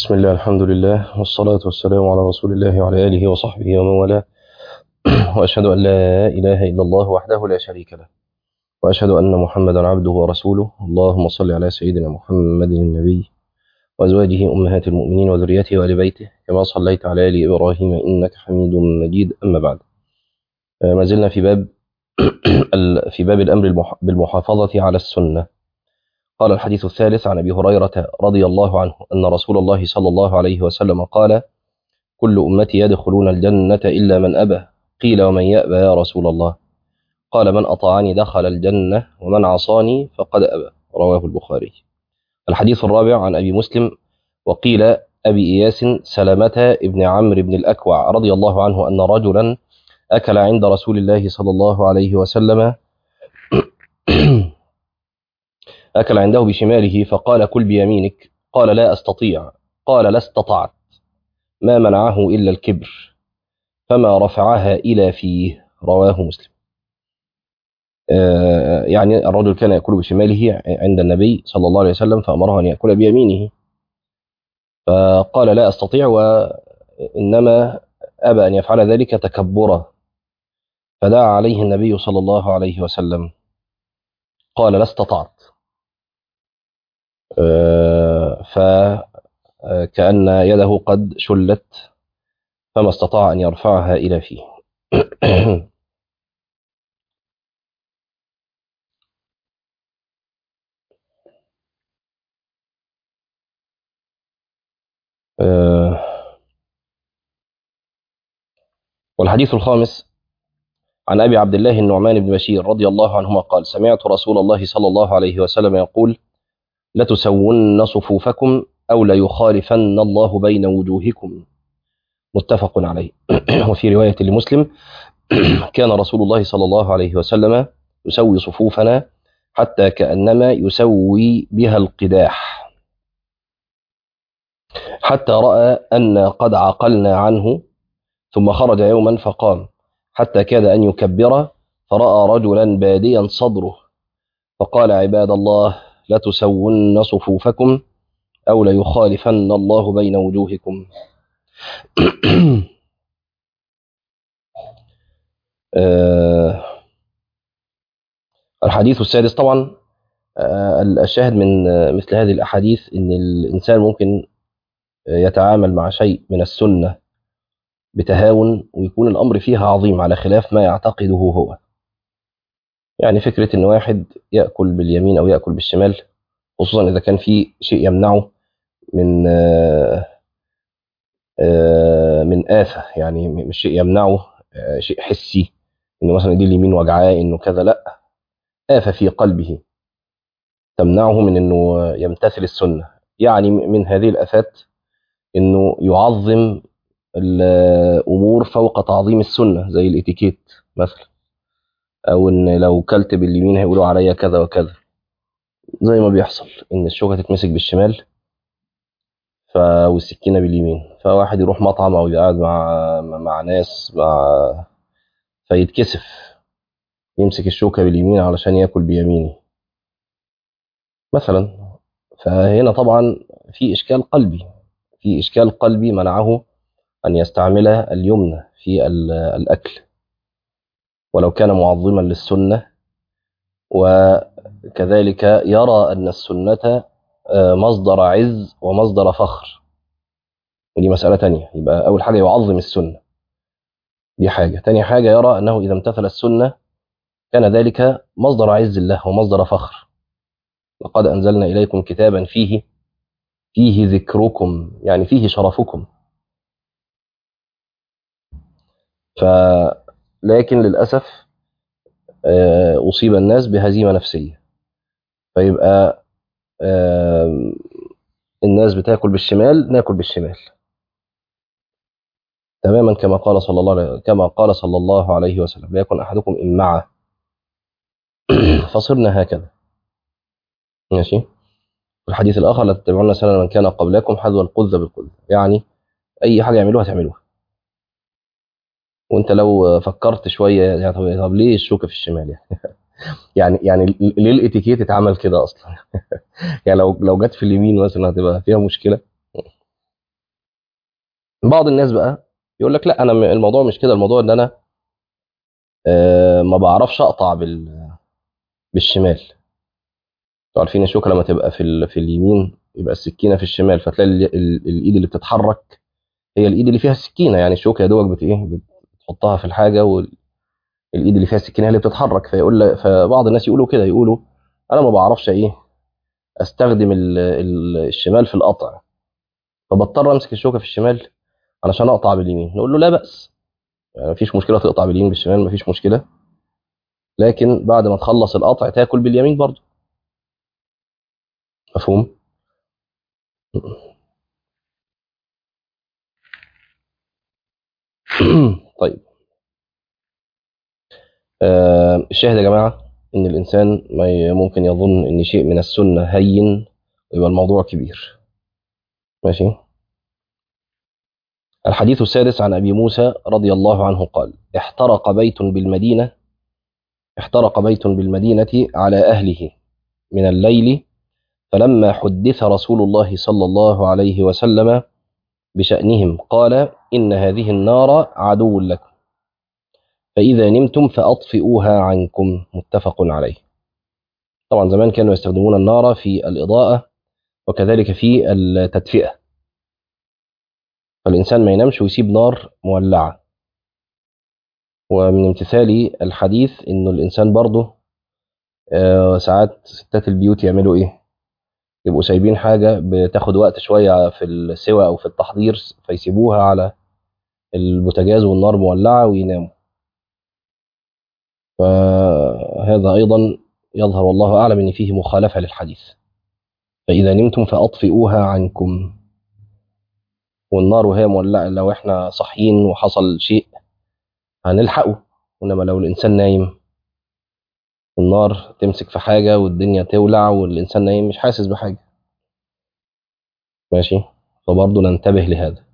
بسم الله الحمد لله والصلاة والسلام على رسول الله وعلى آله وصحبه ومن والاه وأشهد أن لا إله إلا الله وحده لا شريك له وأشهد أن محمدا عبده ورسوله اللهم صل على سيدنا محمد النبي وأزواجه أمهات المؤمنين وذريته وآل بيته كما صليت على آل إبراهيم إنك حميد مجيد أما بعد ما زلنا في باب في باب الأمر بالمحافظة على السنة قال الحديث الثالث عن أبي هريرة رضي الله عنه أن رسول الله صلى الله عليه وسلم قال كل أمتي يدخلون الجنة إلا من أبى قيل ومن يأبى يا رسول الله قال من أطاعني دخل الجنة ومن عصاني فقد أبى رواه البخاري الحديث الرابع عن أبي مسلم وقيل أبي إياس سلمة ابن عمرو بن الأكوع رضي الله عنه أن رجلا أكل عند رسول الله صلى الله عليه وسلم أكل عنده بشماله فقال كل بيمينك قال لا أستطيع قال لا استطعت ما منعه إلا الكبر فما رفعها إلى فيه رواه مسلم آه يعني الرجل كان يأكل بشماله عند النبي صلى الله عليه وسلم فأمره أن يأكل بيمينه فقال لا أستطيع وإنما أبى أن يفعل ذلك تكبرا فدعا عليه النبي صلى الله عليه وسلم قال لا استطعت فكأن يده قد شلت فما استطاع أن يرفعها إلى فيه والحديث الخامس عن أبي عبد الله النعمان بن بشير رضي الله عنهما قال سمعت رسول الله صلى الله عليه وسلم يقول لتسون صفوفكم أو ليخالفن الله بين وجوهكم متفق عليه وفي رواية لمسلم كان رسول الله صلى الله عليه وسلم يسوي صفوفنا حتى كأنما يسوي بها القداح حتى رأى أن قد عقلنا عنه ثم خرج يوما فقام حتى كاد أن يكبر فرأى رجلا باديا صدره فقال عباد الله لتسون صفوفكم أو ليخالفن الله بين وجوهكم آه الحديث السادس طبعا آه الشاهد من آه مثل هذه الأحاديث أن الإنسان ممكن يتعامل مع شيء من السنة بتهاون ويكون الأمر فيها عظيم على خلاف ما يعتقده هو يعني فكرة أن واحد يأكل باليمين أو يأكل بالشمال خصوصا إذا كان في شيء يمنعه من آآ آآ من آفة يعني مش شيء يمنعه شيء حسي إنه مثلا دي اليمين وجعاه إنه كذا لأ آفة في قلبه تمنعه من إنه يمتثل السنة يعني من هذه الآفات إنه يعظم الأمور فوق تعظيم السنة زي الإتيكيت مثلا أو إن لو كلت باليمين هيقولوا عليا كذا وكذا زي ما بيحصل ان الشوكه تتمسك بالشمال ف والسكينه باليمين فواحد يروح مطعم او يقعد مع مع ناس مع فيتكسف يمسك الشوكه باليمين علشان ياكل بيمينه مثلا فهنا طبعا في اشكال قلبي في اشكال قلبي منعه ان يستعمل اليمنى في الاكل ولو كان معظما للسنه و كذلك يرى أن السنة مصدر عز ومصدر فخر ودي مسألة تانية يبقى أول حاجة يعظم السنة دي حاجة تاني حاجة يرى أنه إذا امتثل السنة كان ذلك مصدر عز الله ومصدر فخر لقد أنزلنا إليكم كتابا فيه فيه ذكركم يعني فيه شرفكم ف لكن للأسف أصيب الناس بهزيمة نفسية فيبقى الناس بتاكل بالشمال ناكل بالشمال تماما كما قال صلى الله عليه كما قال صلى الله عليه وسلم لا يكن احدكم امعة فصرنا هكذا ماشي الحديث الاخر لا تتبعون سنن من كان قبلكم حذو القذ بالقذ يعني اي حاجه يعملوها تعملوها وانت لو فكرت شويه يعني طب, طب ليه الشوكه في الشمال يعني يعني يعني ليه الاتيكيت اتعمل كده اصلا يعني لو لو جت في اليمين مثلا هتبقى فيها مشكله بعض الناس بقى يقول لك لا انا م- الموضوع مش كده الموضوع ان انا آه، ما بعرفش اقطع بال بالشمال انتوا عارفين الشوكه لما تبقى في ال... في اليمين يبقى السكينه في الشمال فتلاقي ال... ال... الايد اللي بتتحرك هي الايد اللي فيها السكينه يعني الشوكه يا دوبك بت ايه بتحطها في الحاجه والايد اللي فيها السكينه هي اللي بتتحرك فيقول لك فبعض الناس يقولوا كده يقولوا انا ما بعرفش ايه استخدم ال... ال... الشمال في القطع فبضطر امسك الشوكه في الشمال علشان اقطع باليمين نقول له لا باس يعني مفيش مشكله تقطع باليمين بالشمال مفيش مشكله لكن بعد ما تخلص القطع تاكل باليمين برضه مفهوم طيب آه الشاهد يا جماعه ان الانسان ما ي- ممكن يظن ان شيء من السنه هين ويبقى الموضوع كبير ماشي الحديث السادس عن ابي موسى رضي الله عنه قال احترق بيت بالمدينه احترق بيت بالمدينه على اهله من الليل فلما حدث رسول الله صلى الله عليه وسلم بشأنهم قال إن هذه النار عدو لكم فإذا نمتم فأطفئوها عنكم متفق عليه طبعا زمان كانوا يستخدمون النار في الإضاءة وكذلك في التدفئة فالإنسان ما ينامش ويسيب نار مولعة ومن امتثال الحديث إنه الإنسان برضه آه، ساعات ستات البيوت يعملوا إيه يبقوا سايبين حاجة بتاخد وقت شوية في السوى أو في التحضير فيسيبوها على البوتاجاز والنار مولعة ويناموا فهذا أيضا يظهر والله أعلم أن فيه مخالفة للحديث فإذا نمتم فأطفئوها عنكم والنار وهي مولعة لو احنا صاحيين وحصل شيء هنلحقه إنما لو الإنسان نايم النار تمسك في حاجة والدنيا تولع والإنسان نايم مش حاسس بحاجة ماشي فبرضه ننتبه لهذا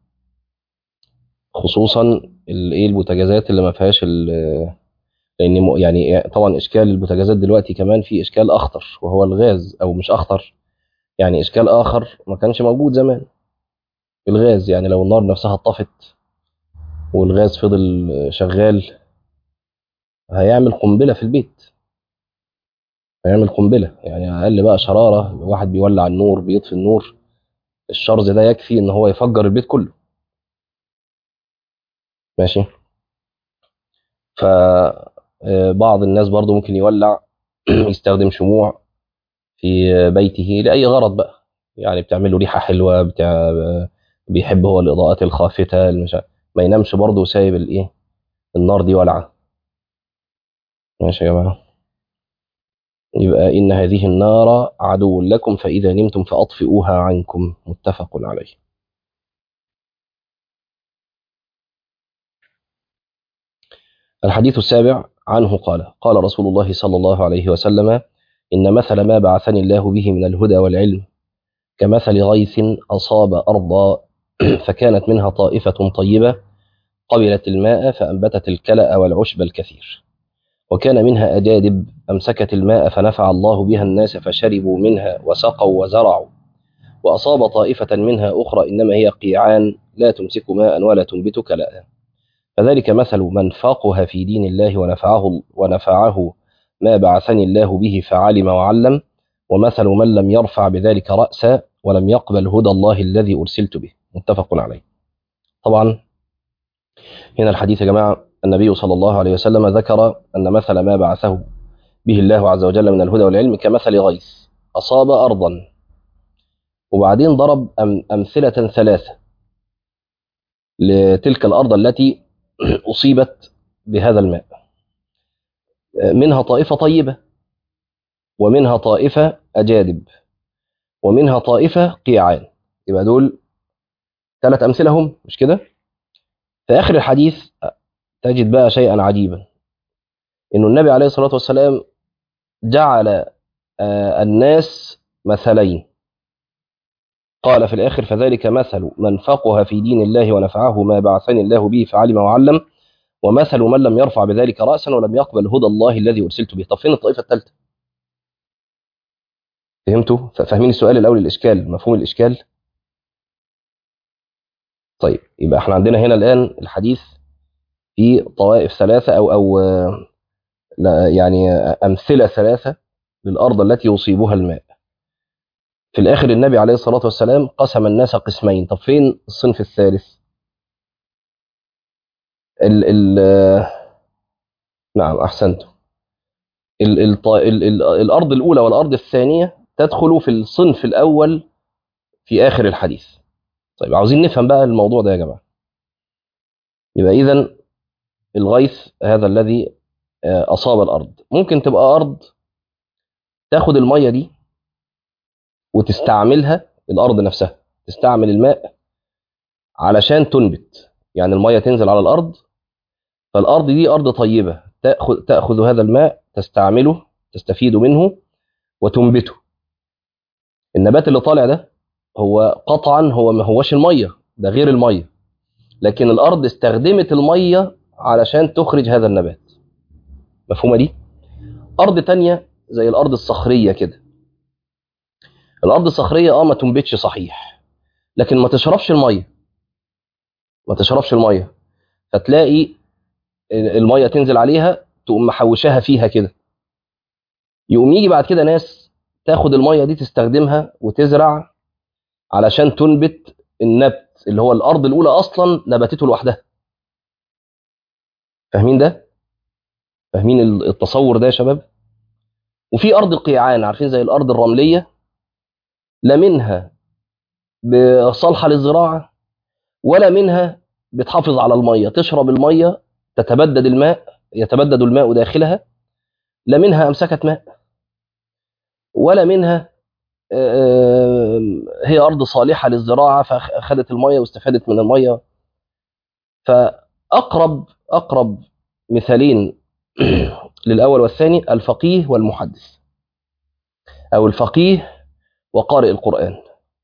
خصوصا الايه البوتاجازات اللي ما فيهاش ال- لان م- يعني طبعا اشكال البوتاجازات دلوقتي كمان في اشكال اخطر وهو الغاز او مش اخطر يعني اشكال اخر ما كانش موجود زمان الغاز يعني لو النار نفسها اتطفت والغاز فضل شغال هيعمل قنبله في البيت هيعمل قنبله يعني اقل بقى شراره واحد بيولع النور بيطفي النور الشرز ده يكفي ان هو يفجر البيت كله ماشي فبعض الناس برضو ممكن يولع يستخدم شموع في بيته لأي غرض بقى يعني بتعمل له ريحة حلوة بتاع بيحب هو الإضاءات الخافتة المش... ما ينامش برضه وسايب الإيه النار دي ولعة ماشي يا جماعة يبقى إن هذه النار عدو لكم فإذا نمتم فأطفئوها عنكم متفق عليه الحديث السابع عنه قال قال رسول الله صلى الله عليه وسلم إن مثل ما بعثني الله به من الهدى والعلم كمثل غيث أصاب أرضا فكانت منها طائفة طيبة قبلت الماء فأنبتت الكلأ والعشب الكثير وكان منها أجادب أمسكت الماء فنفع الله بها الناس فشربوا منها وسقوا وزرعوا وأصاب طائفة منها أخرى إنما هي قيعان لا تمسك ماء ولا تنبت كلأ فذلك مثل من فقه في دين الله ونفعه ونفعه ما بعثني الله به فعلم وعلم ومثل من لم يرفع بذلك رأسا ولم يقبل هدى الله الذي أرسلت به متفق عليه طبعا هنا الحديث يا جماعة النبي صلى الله عليه وسلم ذكر أن مثل ما بعثه به الله عز وجل من الهدى والعلم كمثل غيث أصاب أرضا وبعدين ضرب أم أمثلة ثلاثة لتلك الأرض التي أصيبت بهذا الماء منها طائفة طيبة ومنها طائفة أجادب ومنها طائفة قيعان يبقى دول ثلاث أمثلة هم مش كده في آخر الحديث تجد بقى شيئا عجيبا إنه النبي عليه الصلاة والسلام جعل الناس مثلين قال في الآخر فذلك مثل من فقه في دين الله ونفعه ما بعثني الله به فعلم وعلم ومثل من لم يرفع بذلك رأسا ولم يقبل هدى الله الذي أرسلت به طب فين الطائفة الثالثة فهمتوا فاهمين السؤال الأول الإشكال مفهوم الإشكال طيب يبقى احنا عندنا هنا الآن الحديث في طوائف ثلاثة أو أو آه، لا يعني آه، أمثلة ثلاثة للأرض التي يصيبها الماء في الآخر النبي عليه الصلاة والسلام قسم الناس قسمين طب فين الصنف الثالث ال ال آه، نعم أحسنت ال ال ال ال الأرض الأولى والأرض الثانية تدخل في الصنف الأول في آخر الحديث طيب عاوزين نفهم بقى الموضوع ده يا جماعة يبقى إذا الغيث هذا الذي آه، أصاب الأرض ممكن تبقى أرض تاخد المية دي وتستعملها الأرض نفسها تستعمل الماء علشان تنبت يعني المية تنزل على الأرض فالأرض دي أرض طيبة تأخذ, تأخذ هذا الماء تستعمله تستفيد منه وتنبته النبات اللي طالع ده هو قطعا هو ما هوش المية ده غير المية لكن الأرض استخدمت المية علشان تخرج هذا النبات مفهومة دي؟ أرض تانية زي الأرض الصخرية كده الأرض الصخرية اه ما تنبتش صحيح لكن ما تشربش المية ما تشربش المية فتلاقي المية تنزل عليها تقوم محوشاها فيها كده يقوم يجي بعد كده ناس تاخد المية دي تستخدمها وتزرع علشان تنبت النبت اللي هو الأرض الأولى أصلا نبتته لوحدها فاهمين ده؟ فاهمين التصور ده يا شباب؟ وفي أرض القيعان عارفين زي الأرض الرملية لا منها صالحة للزراعة ولا منها بتحافظ على المية تشرب المية تتبدد الماء يتبدد الماء داخلها لا منها أمسكت ماء ولا منها آه، هي أرض صالحة للزراعة فأخذت المية واستفادت من المية فأقرب أقرب مثالين للأول والثاني الفقيه والمحدث أو الفقيه وقارئ القرآن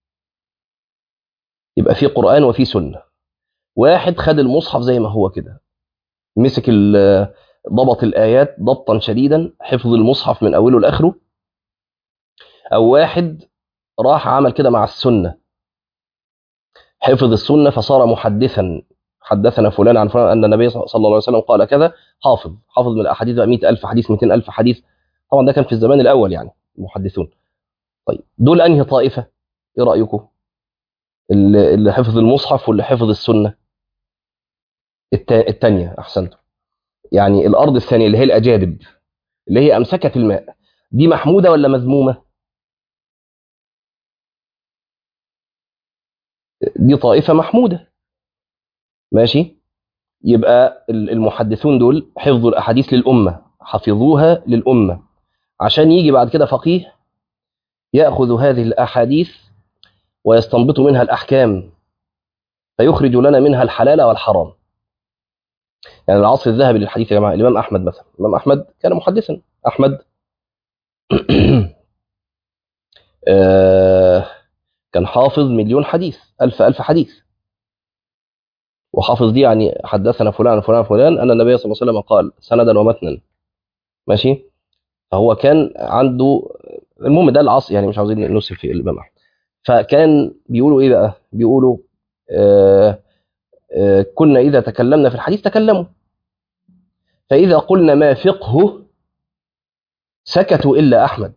يبقى في قرآن وفي سنة واحد خد المصحف زي ما هو كده مسك ال- ضبط الآيات ضبطا شديدا حفظ المصحف من أوله لآخره أو واحد راح عمل كده مع السنة حفظ السنة فصار محدثا حدثنا فلان عن فلان أن النبي صلى الله عليه وسلم قال كذا حافظ حافظ من الأحاديث بقى 100000 حديث 200000 حديث طبعا ده كان في الزمان الأول يعني المحدثون طيب دول أنهي طائفة إيه رأيكم اللي اللي حفظ المصحف واللي حفظ السنة التا- التانية أحسنتم يعني الأرض الثانية اللي هي الأجادب اللي هي أمسكت الماء دي محمودة ولا مذمومة دي طائفة محمودة ماشي يبقى ال- المحدثون دول حفظوا الأحاديث للأمة حفظوها للأمة عشان يجي بعد كده فقيه يأخذ هذه الأحاديث ويستنبط منها الأحكام فيخرج لنا منها الحلال والحرام يعني العصر الذهبي للحديث يا جماعة الإمام أحمد مثلا الإمام أحمد كان محدثا أحمد آه، كان حافظ مليون حديث ألف ألف حديث وحافظ دي يعني حدثنا فلان فلان فلان أن النبي صلى الله عليه وسلم قال سندا ومتنا ماشي فهو كان عنده المهم ده العصر يعني مش عاوزين نسف في الإمام أحمد فكان بيقولوا إيه بقى بيقولوا آه آه كنا إذا تكلمنا في الحديث تكلموا فإذا قلنا ما فقهه سكتوا إلا أحمد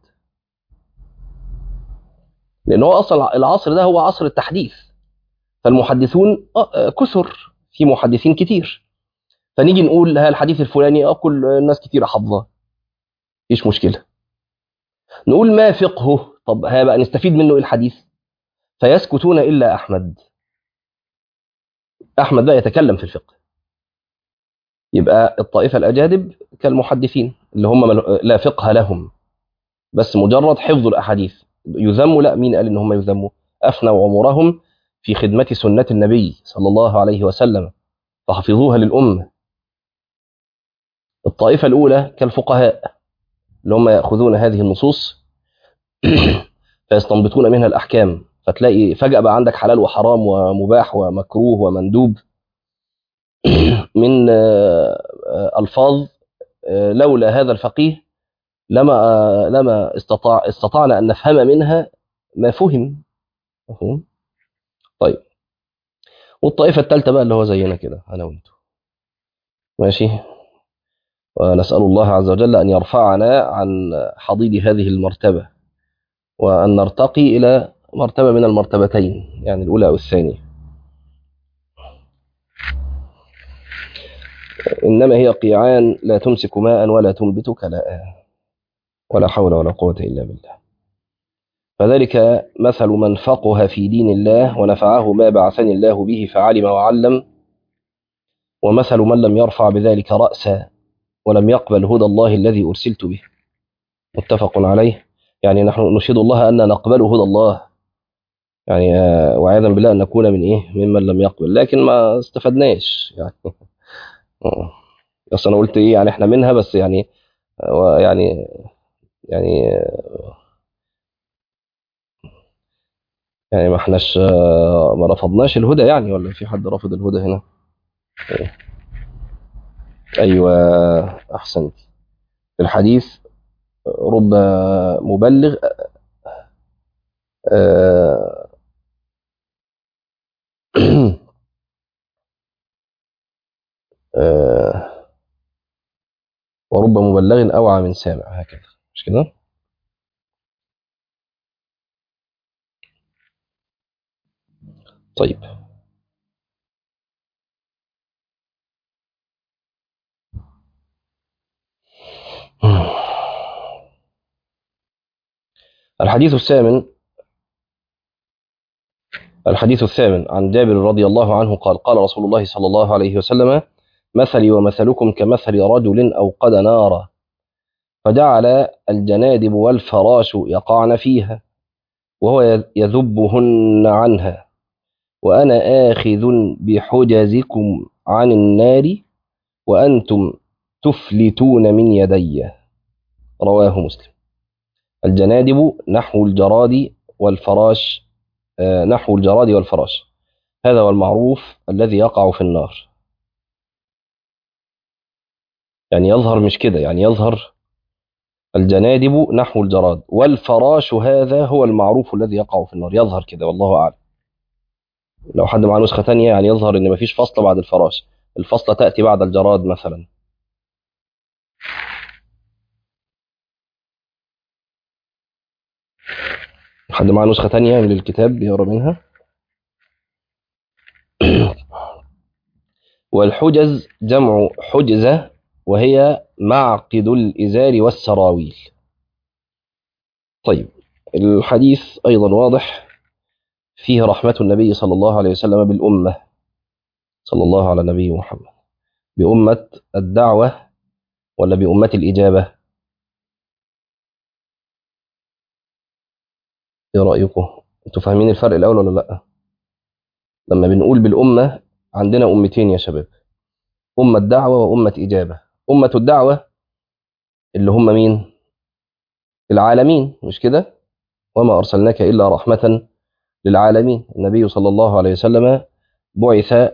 لأن هو أصلا العصر ده هو عصر التحديث فالمحدثون آه، آه، كثر في محدثين كتير فنيجي نقول ها الحديث الفلاني اه كل الناس كتير حافظاه مفيش مشكله نقول ما فقهه طب ها بقى نستفيد منه ايه الحديث فيسكتون الا احمد احمد بقى يتكلم في الفقه يبقى الطائفه الاجادب كالمحدثين اللي هم مل- لا فقه لهم بس مجرد حفظ الاحاديث يذموا لا مين قال ان هم يذموا افنوا عمرهم في خدمه سنه النبي صلى الله عليه وسلم فحفظوها للامه الطائفه الاولى كالفقهاء اللي هم ياخذون هذه النصوص فيستنبطون منها الاحكام فتلاقي فجاه بقى عندك حلال وحرام ومباح ومكروه ومندوب من آه، آه، الفاظ آه، لولا هذا الفقيه لما آه، لما استطاع استطعنا ان نفهم منها ما فهم مفهوم طيب والطائفة الثالثة بقى اللي هو زينا كده أنا وأنتم ماشي ونسأل الله عز وجل أن يرفعنا عن حضيض هذه المرتبة وأن نرتقي إلى مرتبة من المرتبتين يعني الأولى أو الثانية إنما هي قيعان لا تمسك ماء ولا تنبت كلاء ولا حول ولا قوة إلا بالله فذلك مثل من فقه في دين الله ونفعه ما بعثني الله به فعلم وعلم ومثل من لم يرفع بذلك رأسا ولم يقبل هدى الله الذي أرسلت به متفق عليه يعني نحن نشهد الله أن نقبل هدى الله يعني آه، وعياذا بالله أن نكون من إيه ممن لم يقبل لكن ما استفدناش يعني آه. بس أنا قلت إيه يعني إحنا منها بس يعني آه، يعني يعني آه، يعني ما احناش آه، ما رفضناش الهدى يعني ولا في حد رفض الهدى هنا إيه. أيوة أحسنت في الحديث رب مبلغ آه، آه، ورب مبلغ أوعى من سامع هكذا مش كده؟ طيب الحديث الثامن الحديث الثامن عن جابر رضي الله عنه قال قال رسول الله صلى الله عليه وسلم مثلي ومثلكم كمثل رجل أوقد نارا فجعل الجنادب والفراش يقعن فيها وهو يذبهن عنها وأنا آخذ بحجزكم عن النار وأنتم تفلتون من يدي رواه مسلم الجنادب نحو الجراد والفراش آه، نحو الجراد والفراش هذا هو المعروف الذي يقع في النار يعني يظهر مش كده يعني يظهر الجنادب نحو الجراد والفراش هذا هو المعروف الذي يقع في النار يظهر كده والله أعلم لو حد معاه نسخة تانية يعني يظهر إن مفيش فصلة بعد الفراش الفصلة تأتي بعد الجراد مثلا حد معاه نسخة تانية من الكتاب بيقرا منها والحجز جمع حجزة وهي معقد الإزار والسراويل طيب الحديث أيضا واضح فيه رحمة النبي صلى الله عليه وسلم بالأمة صلى الله على نبي محمد بأمة الدعوة ولا بأمة الإجابة ايه رأيكم انتوا فاهمين الفرق الأول ولا لأ لما بنقول بالأمة عندنا أمتين يا شباب أمة دعوة وأمة إجابة أمة الدعوة اللي هم مين العالمين مش كده وما أرسلناك إلا رحمة للعالمين النبي صلى الله عليه وسلم بعث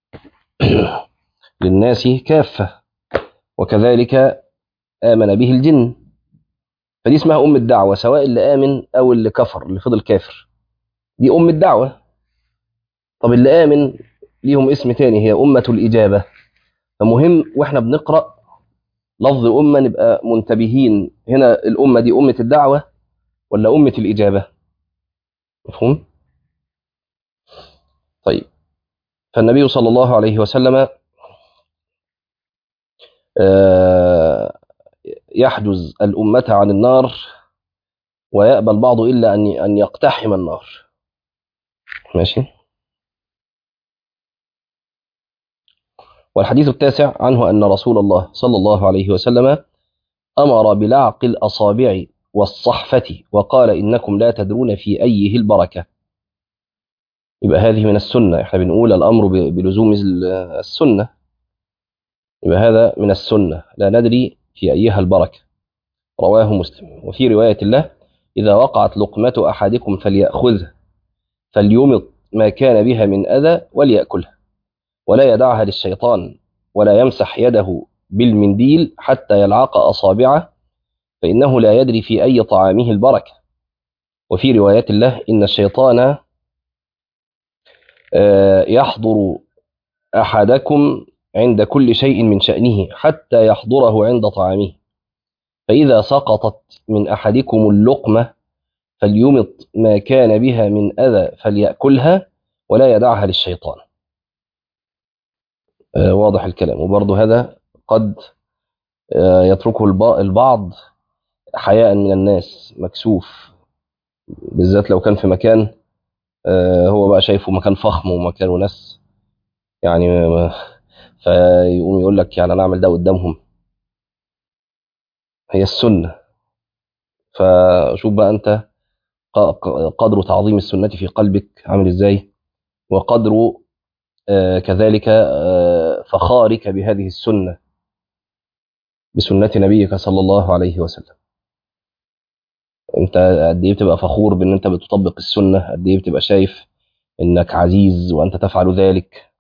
للناس كافة وكذلك آمن به الجن فدي اسمها أم الدعوة سواء اللي آمن أو اللي كفر اللي فضل كافر دي أم الدعوة طب اللي آمن ليهم اسم تاني هي أمة الإجابة فمهم وإحنا بنقرأ لفظ أمة نبقى منتبهين هنا الأمة دي أمة الدعوة ولا أمة الإجابة مفهوم؟ طيب فالنبي صلى الله عليه وسلم آه، يحجز الأمة عن النار ويأبى البعض إلا أن أن يقتحم النار ماشي والحديث التاسع عنه أن رسول الله صلى الله عليه وسلم أمر بلعق الأصابع والصحفة وقال إنكم لا تدرون في أيه البركة يبقى هذه من السنة احنا بنقول الأمر ب- بلزوم ال- السنة يبقى هذا من السنة لا ندري في أيها البركة رواه مسلم وفي رواية الله إذا وقعت لقمة أحدكم فليأخذها فليمط ما كان بها من أذى وليأكلها ولا يدعها للشيطان ولا يمسح يده بالمنديل حتى يلعق أصابعه فإنه لا يدري في أي طعامه البركة وفي رواية الله إن الشيطان يحضر أحدكم عند كل شيء من شأنه حتى يحضره عند طعامه فإذا سقطت من أحدكم اللقمة فليمط ما كان بها من أذى فليأكلها ولا يدعها للشيطان واضح الكلام وبرضه هذا قد يتركه البعض حياء من الناس مكسوف بالذات لو كان في مكان هو بقى شايفه مكان فخم ومكانه ناس يعني فيقوم يقول لك يعني انا اعمل ده قدامهم هي السنه فشوف بقى انت قدر تعظيم السنه في قلبك عامل ازاي وقدر كذلك فخارك بهذه السنه بسنه نبيك صلى الله عليه وسلم انت قد ايه بتبقى فخور بان انت بتطبق السنه قد ايه بتبقى شايف انك عزيز وانت تفعل ذلك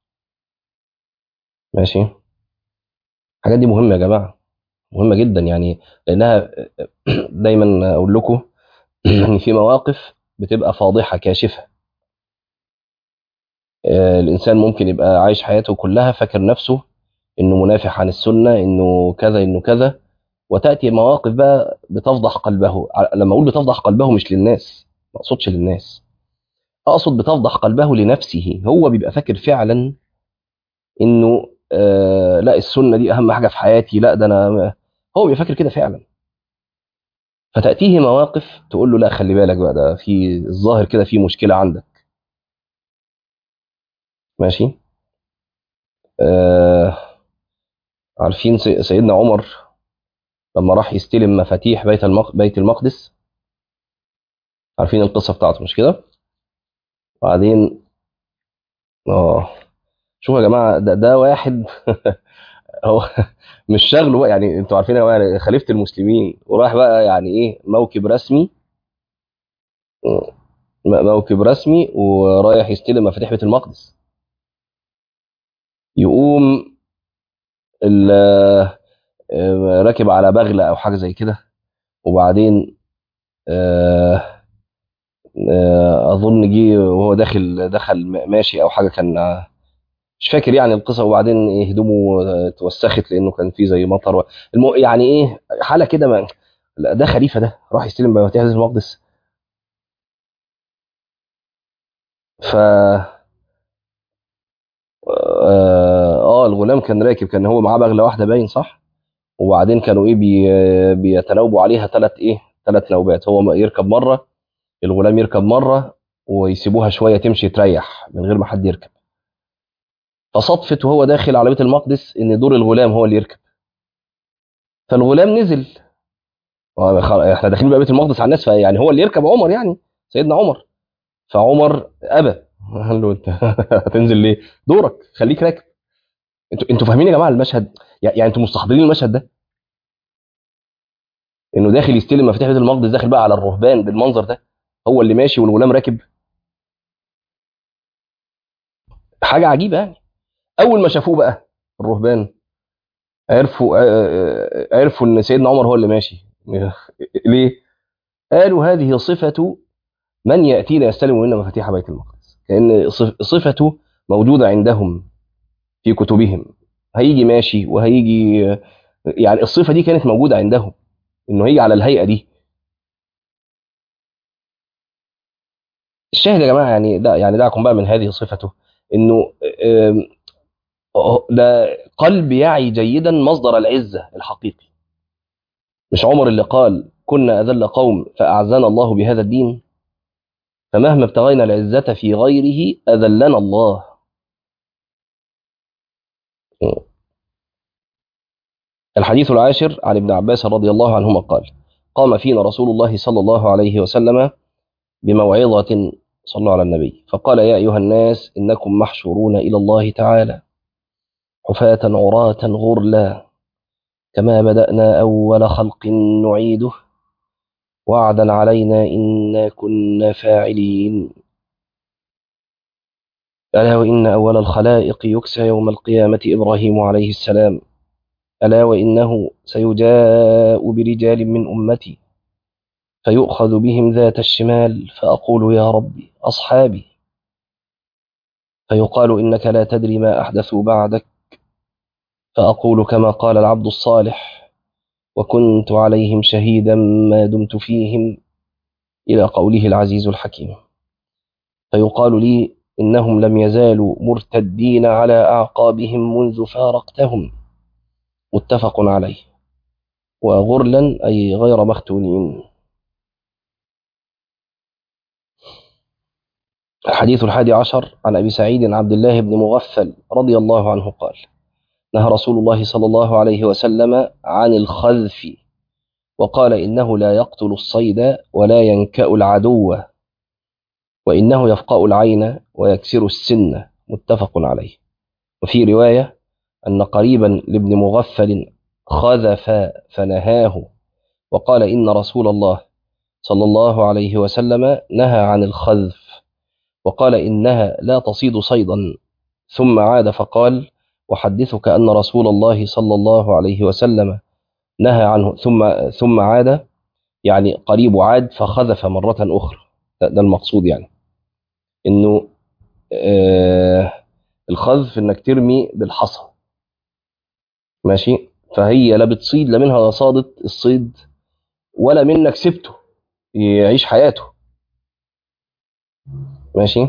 ماشي الحاجات دي مهمه يا جماعه مهمه جدا يعني لانها دايما اقول لكم ان في مواقف بتبقى فاضحه كاشفه الانسان ممكن يبقى عايش حياته كلها فاكر نفسه انه منافح عن السنه انه كذا انه كذا وتاتي مواقف بقى بتفضح قلبه لما اقول بتفضح قلبه مش للناس ما اقصدش للناس اقصد بتفضح قلبه لنفسه هو بيبقى فاكر فعلا انه آه لا السنه دي اهم حاجه في حياتي لا ده انا هو بيبقى فاكر كده فعلا فتاتيه مواقف تقول له لا خلي بالك بقى ده في الظاهر كده في مشكله عندك ماشي آه عارفين سيدنا عمر لما راح يستلم مفاتيح بيت المق... بيت المقدس عارفين القصه بتاعته مش كده وبعدين اه شوفوا يا جماعه ده, ده واحد هو مش شغله بقى يعني انتوا عارفين هو يعني خليفه المسلمين وراح بقى يعني ايه موكب رسمي موكب رسمي ورايح يستلم مفاتيح بيت المقدس يقوم راكب على بغله او حاجه زي كده وبعدين اظن جه وهو داخل دخل ماشي او حاجه كان مش فاكر يعني القصه وبعدين هدومه اتوسخت لانه كان فيه زي مطر و... الم... يعني ايه حاله كده ما... ده خليفه ده راح يستلم مفاتيح بيت المقدس ف اه الغلام كان راكب كان هو معاه بغله واحده باين صح وبعدين كانوا ايه بي... بيتناوبوا عليها ثلاث ايه ثلاث نوبات هو يركب مره الغلام يركب مره ويسيبوها شويه تمشي تريح من غير ما حد يركب فصدفت وهو داخل على بيت المقدس ان دور الغلام هو اللي يركب فالغلام نزل احنا داخلين بقى بيت المقدس على الناس فيعني هو اللي يركب عمر يعني سيدنا عمر فعمر ابى قال له انت هتنزل ليه دورك خليك راكب انتوا انتوا فاهمين يا جماعه المشهد يعني انتوا مستحضرين المشهد ده انه داخل يستلم مفاتيح بيت المقدس داخل بقى على الرهبان بالمنظر ده هو اللي ماشي والغلام راكب حاجه عجيبه يعني اول ما شافوه بقى الرهبان عرفوا عرفوا ان سيدنا عمر هو اللي ماشي ليه قالوا هذه صفه من ياتينا يستلم منا مفاتيح بيت المقدس كان صفته موجوده عندهم في كتبهم هيجي ماشي وهيجي يعني الصفه دي كانت موجوده عندهم انه هيجي على الهيئه دي الشاهد يا جماعه يعني ده يعني دعكم بقى من هذه صفته انه ده قلب يعي جيدا مصدر العزه الحقيقي مش عمر اللي قال كنا اذل قوم فاعزنا الله بهذا الدين فمهما ابتغينا العزه في غيره اذلنا الله الحديث العاشر عن ابن عباس رضي الله عنهما قال قام فينا رسول الله صلى الله عليه وسلم بموعظة صلى على النبي فقال يا أيها الناس إنكم محشورون إلى الله تعالى حفاة عراة غرلا كما بدأنا أول خلق نعيده وعدا علينا إنا كنا فاعلين ألا وإن أول الخلائق يكسى يوم القيامة إبراهيم عليه السلام ألا وإنه سيجاء برجال من أمتي فيؤخذ بهم ذات الشمال فأقول يا ربي أصحابي فيقال إنك لا تدري ما أحدثوا بعدك فأقول كما قال العبد الصالح وكنت عليهم شهيدا ما دمت فيهم إلى قوله العزيز الحكيم فيقال لي إنهم لم يزالوا مرتدين على أعقابهم منذ فارقتهم متفق عليه وغرلا أي غير مختونين الحديث الحادي عشر عن أبي سعيد عبد الله بن مغفل رضي الله عنه قال نهى رسول الله صلى الله عليه وسلم عن الخذف وقال إنه لا يقتل الصيد ولا ينكأ العدو وإنه يفقأ العين ويكسر السن متفق عليه وفي رواية أن قريبا لابن مغفل خذف فنهاه وقال إن رسول الله صلى الله عليه وسلم نهى عن الخذف وقال إنها لا تصيد صيدا ثم عاد فقال أحدثك أن رسول الله صلى الله عليه وسلم نهى عنه ثم ثم عاد يعني قريب عاد فخذف مرة أخرى ده, ده المقصود يعني إنه آه الخذف إنك ترمي بالحصى ماشي فهي لا بتصيد لا منها صادت الصيد ولا منك سبته يعيش حياته ماشي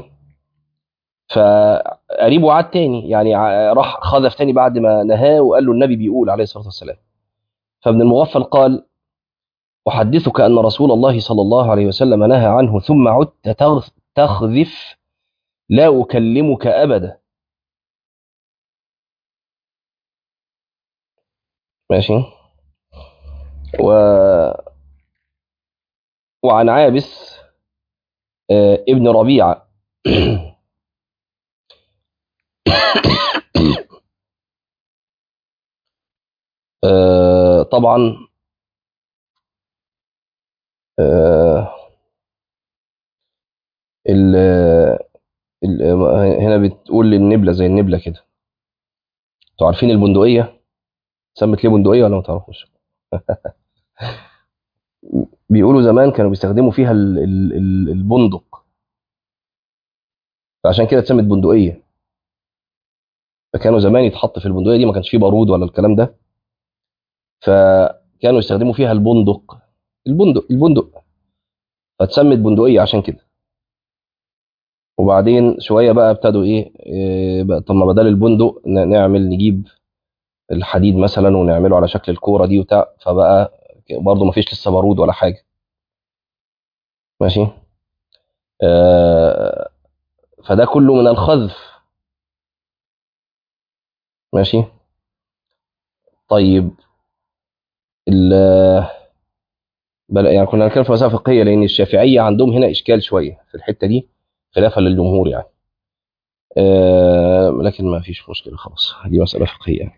فقريبه عاد تاني يعني راح خذف تاني بعد ما نهاه وقال له النبي بيقول عليه الصلاه والسلام فابن المغفل قال احدثك ان رسول الله صلى الله عليه وسلم نهى عنه ثم عدت تخذف لا اكلمك ابدا ماشي و وعن عابس ابن ربيعه آه طبعا آه ال ال هنا بتقول النبلة زي النبلة كده انتوا عارفين البندقية سمت ليه بندقية ولا ما تعرفوش بيقولوا زمان كانوا بيستخدموا فيها ال ال ال البندق فعشان كده اتسمت بندقية فكانوا زمان يتحط في البندقية دي ما كانش فيه بارود ولا الكلام ده فكانوا يستخدموا فيها البندق البندق البندق فاتسمت بندقية عشان كده وبعدين شوية بقى ابتدوا ايه, إيه بقى طب ما بدل البندق نعمل نجيب الحديد مثلا ونعمله على شكل الكورة دي وبتاع فبقى برضه ما فيش لسه بارود ولا حاجة ماشي آه فده كله من الخذف ماشي طيب ال يعني كنا هنتكلم في مسائل فقهيه لان الشافعيه عندهم هنا اشكال شويه في الحته دي خلافا للجمهور يعني آه لكن ما فيش مشكله خلاص دي مساله فقهيه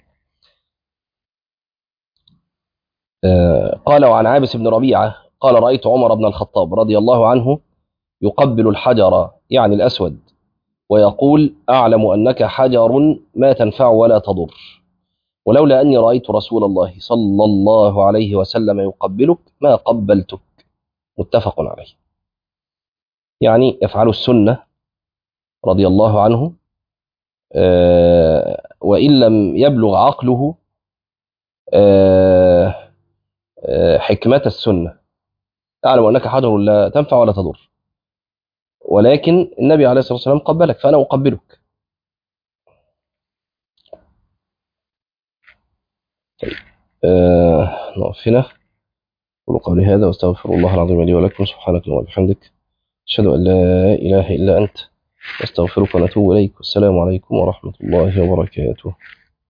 آه قال وعن عابس بن ربيعه قال رايت عمر بن الخطاب رضي الله عنه يقبل الحجر يعني الاسود ويقول اعلم انك حجر ما تنفع ولا تضر ولولا أني رأيت رسول الله صلى الله عليه وسلم يقبلك ما قبلتك متفق عليه يعني يفعل السنة رضي الله عنه آه وإن لم يبلغ عقله آه آه حكمة السنة أعلم أنك حجر لا تنفع ولا تضر ولكن النبي عليه الصلاة والسلام قبلك فأنا أقبلك طيب آه نقف هنا أقول قولي هذا واستغفر الله العظيم لي ولكم سبحانك اللهم وبحمدك أشهد أن لا إله إلا أنت أستغفرك ونتوب إليك والسلام عليكم ورحمة الله وبركاته